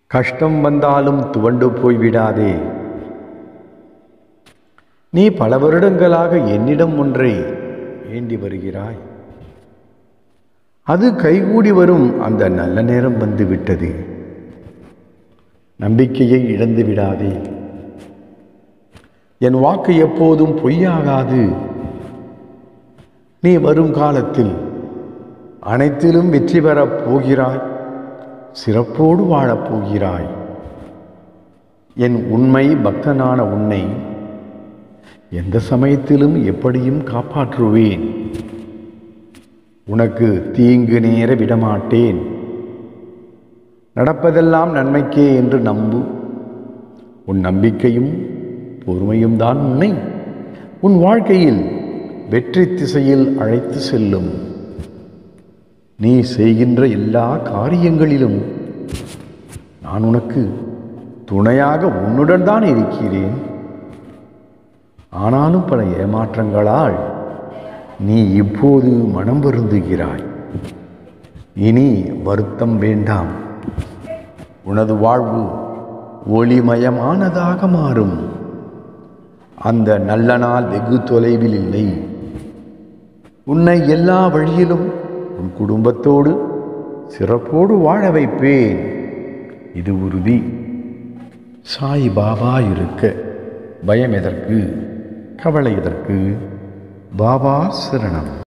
கஷ்டம் வந்தாலும் துவண்டு போய்விடாதே நீ பல வருடங்களாக என்னிடம் ஒன்றை வேண்டி வருகிறாய் அது கைகூடி வரும் அந்த நல்ல நேரம் வந்து விட்டது நம்பிக்கையை இழந்து விடாதே என் வாக்கு எப்போதும் பொய்யாகாது நீ வரும் காலத்தில் அனைத்திலும் வெற்றி பெறப் போகிறாய் சிறப்போடு வாழப் போகிறாய் என் உண்மை பக்தனான உன்னை எந்த சமயத்திலும் எப்படியும் காப்பாற்றுவேன் உனக்கு தீங்கு நேர விடமாட்டேன் நடப்பதெல்லாம் நன்மைக்கே என்று நம்பு உன் நம்பிக்கையும் பொறுமையும் தான் உன்னை உன் வாழ்க்கையில் வெற்றி திசையில் அழைத்து செல்லும் நீ செய்கின்ற எல்லா காரியங்களிலும் நான் உனக்கு துணையாக உன்னுடன் தான் இருக்கிறேன் ஆனாலும் பல ஏமாற்றங்களால் நீ இப்போது மனம் வருந்துகிறாய் இனி வருத்தம் வேண்டாம் உனது வாழ்வு ஒளிமயமானதாக மாறும் அந்த நல்ல நாள் வெகு தொலைவில் இல்லை உன்னை எல்லா வழியிலும் உன் குடும்பத்தோடு சிறப்போடு வாழ வைப்பேன் இது உறுதி சாய் பாபா இருக்க பயம் எதற்கு கவலை எதற்கு பாபா சரணம்